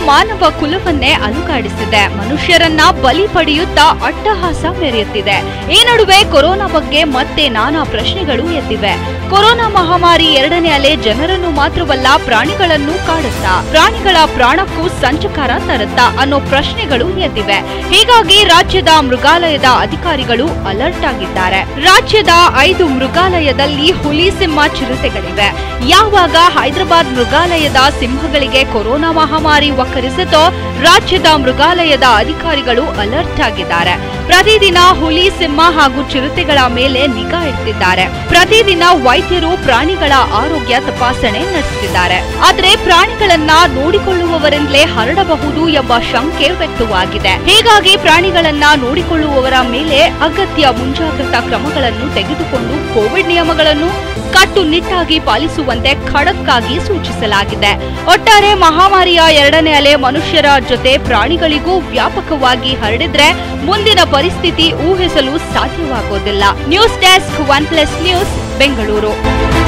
ಮಾನವ ಕುಲವನ್ನೇ ಅಲುಗಾಡಿಸಿದೆ ಮನುಷ್ಯರನ್ನ ಬಲಿ ಪಡೆಯುತ್ತಾ ಅಟ್ಟಹಾಸ ಮೆರೆಯುತ್ತಿದೆ ಈ ನಡುವೆ ಕೊರೋನಾ ಬಗ್ಗೆ ಮತ್ತೆ ನಾನಾ ಪ್ರಶ್ನೆಗಳು ಎದ್ದಿವೆ ಕೊರೋನಾ ಮಹಾಮಾರಿ ಎರಡನೇ ಅಲೆ ಜನರನ್ನು ಮಾತ್ರವಲ್ಲ ಪ್ರಾಣಿಗಳನ್ನು ಕಾಡುತ್ತಾ ಪ್ರಾಣಿಗಳ ಪ್ರಾಣಕ್ಕೂ ಸಂಚಕಾರ ತರುತ್ತಾ ಅನ್ನೋ ಪ್ರಶ್ನೆಗಳು ಎದ್ದಿವೆ ಹೀಗಾಗಿ ರಾಜ್ಯದ ಮೃಗಾಲಯದ ಅಧಿಕಾರಿಗಳು ಅಲರ್ಟ್ ಆಗಿದ್ದಾರೆ ರಾಜ್ಯದ ಐದು ಮೃಗಾಲಯದಲ್ಲಿ ಹುಲಿ ಸಿಂಹ ಚಿರತೆಗಳಿವೆ ಯಾವಾಗ ಹೈದರಾಬಾದ್ ಮೃಗಾಲಯದ ಸಿಂಹಗಳಿಗೆ ಕೊರೋನಾ ಮಹಾಮಾರಿ ಒಕ್ಕರಿಸಿತೋ ರಾಜ್ಯದ ಮೃಗಾಲಯದ ಅಧಿಕಾರಿಗಳು ಅಲರ್ಟ್ ಆಗಿದ್ದಾರೆ ಪ್ರತಿದಿನ ಹುಲಿ ಸಿಂಹ ಹಾಗೂ ಚಿರತೆಗಳ ಮೇಲೆ ನಿಗಾ ಇಡ್ತಿದ್ದಾರೆ ಪ್ರತಿದಿನ ವೈದ್ಯರು ಪ್ರಾಣಿಗಳ ಆರೋಗ್ಯ ತಪಾಸಣೆ ನಡೆಸುತ್ತಿದ್ದಾರೆ ಆದ್ರೆ ಪ್ರಾಣಿಗಳನ್ನ ನೋಡಿಕೊಳ್ಳುವವರಿಂದಲೇ ಹರಡಬಹುದು ಎಂಬ ಶಂಕೆ ವ್ಯಕ್ತವಾಗಿದೆ ಹೀಗಾಗಿ ಪ್ರಾಣಿಗಳನ್ನ ನೋಡಿಕೊಳ್ಳುವವರ ಮೇಲೆ ಅಗತ್ಯ ಮುಂಜಾಗ್ರತಾ ಕ್ರಮಗಳನ್ನು ತೆಗೆದುಕೊಂಡು ಕೋವಿಡ್ ನಿಯಮಗಳನ್ನು ಕಟ್ಟುನಿಟ್ಟಾಗಿ ಪಾಲಿಸುವಂತೆ ಖಡಕ್ ಆಗಿ ಸೂಚಿಸಲಾಗಿದೆ ಒಟ್ಟಾರೆ ಮಹಾಮಾರಿಯ ಎರಡನೇ ಅಲೆ ಮನುಷ್ಯರ ಜೊತೆ ಪ್ರಾಣಿಗಳಿಗೂ ವ್ಯಾಪಕವಾಗಿ ಹರಡಿದ್ರೆ ಮುಂದಿನ ಪರಿಸ್ಥಿತಿ ಊಹಿಸಲು ಸಾಧ್ಯವಾಗೋದಿಲ್ಲ news desk one plus news Bengaluru